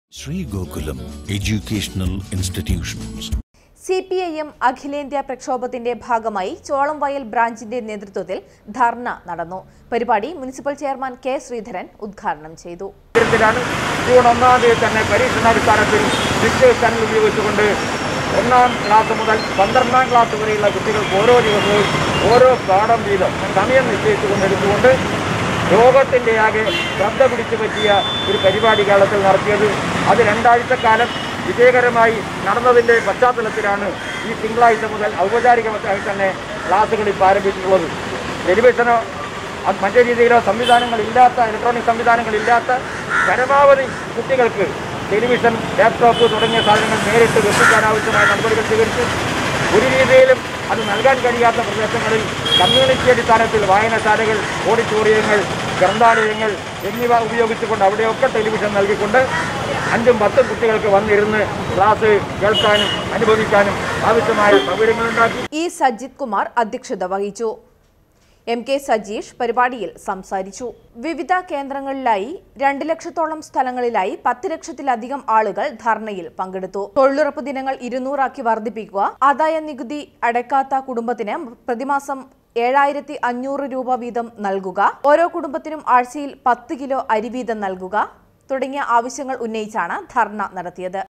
Sri Gokulam Educational Institutions. C P I M അഖിലേന്ത്യാ പ്രക്ഷോഭത്തിന്റെ ഭാഗമായി ചോളംവയൽ ബ്രാഞ്ചിന്റെ നേതൃത്വത്തിൽ ധർണ നടന്നു പരിപാടി മുനിസിപ്പൽ ചെയർമാൻ കെ ശ്രീധരൻ ഉദ്ഘാടനം ചെയ്തു സാഹചര്യത്തിലാണ് ജൂൺ ഒന്നാം തീയതി തന്നെ പരീക്ഷണാടിസ്ഥാനത്തിൽ ഡിജിറ്റൽ ചാനൽ ഉപയോഗിച്ചുകൊണ്ട് ഒന്നാം ക്ലാസ് മുതൽ പന്ത്രണ്ടാം ക്ലാസ് വരെയുള്ള കുട്ടികൾക്ക് ഓരോ ദിവസവും ഓരോ പാഠം വീതം സമയം നിശ്ചയിച്ചുകൊണ്ട് എടുത്തുകൊണ്ട് ലോകത്തിൻ്റെ ആകെ ശ്രദ്ധ പിടിച്ചു പറ്റിയ ഒരു പരിപാടി കേരളത്തിൽ നടത്തിയത് അത് രണ്ടാഴ്ചക്കാലം വിജയകരമായി നടന്നതിൻ്റെ പശ്ചാത്തലത്തിലാണ് ഈ തിങ്കളാഴ്ച മുതൽ ഔപചാരികമായി തന്നെ ക്ലാസ്സുകൾ ഇപ്പോൾ ആരംഭിച്ചിട്ടുള്ളത് ടെലിവിഷനോ അത് മറ്റു രീതിയിലോ സംവിധാനങ്ങളില്ലാത്ത ഇലക്ട്രോണിക് സംവിധാനങ്ങളില്ലാത്ത പരമാവധി കുട്ടികൾക്ക് ടെലിവിഷൻ ലാപ്ടോപ്പ് തുടങ്ങിയ സാധനങ്ങൾ നേരിട്ട് എത്തിക്കാൻ ആവശ്യമായ നടപടികൾ സ്വീകരിച്ചു ഒരു രീതിയിലും അത് നൽകാൻ കഴിയാത്ത പ്രദേശങ്ങളിൽ കമ്മ്യൂണിറ്റി അടിസ്ഥാനത്തിൽ വായനശാലകൾ ഓഡിറ്റോറിയങ്ങൾ ഗ്രന്ഥാലയങ്ങൾ എന്നിവ ഉപയോഗിച്ചുകൊണ്ട് അവിടെയൊക്കെ ടെലിവിഷൻ നൽകിക്കൊണ്ട് അഞ്ചും പത്തും കുട്ടികൾക്ക് വന്നിരുന്ന് ക്ലാസ് കേൾക്കാനും അനുഭവിക്കാനും ആവശ്യമായ സൗകര്യങ്ങളുണ്ടാക്കി ഇ സജിത് കുമാർ അധ്യക്ഷത വഹിച്ചു എം കെ സജീഷ് പരിപാടിയിൽ സംസാരിച്ചു വിവിധ കേന്ദ്രങ്ങളിലായി രണ്ട് ലക്ഷത്തോളം സ്ഥലങ്ങളിലായി പത്ത് ലക്ഷത്തിലധികം ആളുകൾ ധർണയിൽ പങ്കെടുത്തു തൊഴിലുറപ്പ് ദിനങ്ങൾ ഇരുന്നൂറാക്കി വർദ്ധിപ്പിക്കുക ആദായ നികുതി അടയ്ക്കാത്ത കുടുംബത്തിന് പ്രതിമാസം ഏഴായിരത്തി അഞ്ഞൂറ് രൂപ വീതം നൽകുക ഓരോ കുടുംബത്തിനും ആഴ്ചയിൽ പത്ത് കിലോ അരി വീതം നൽകുക തുടങ്ങിയ ആവശ്യങ്ങൾ ഉന്നയിച്ചാണ് ധർണ നടത്തിയത്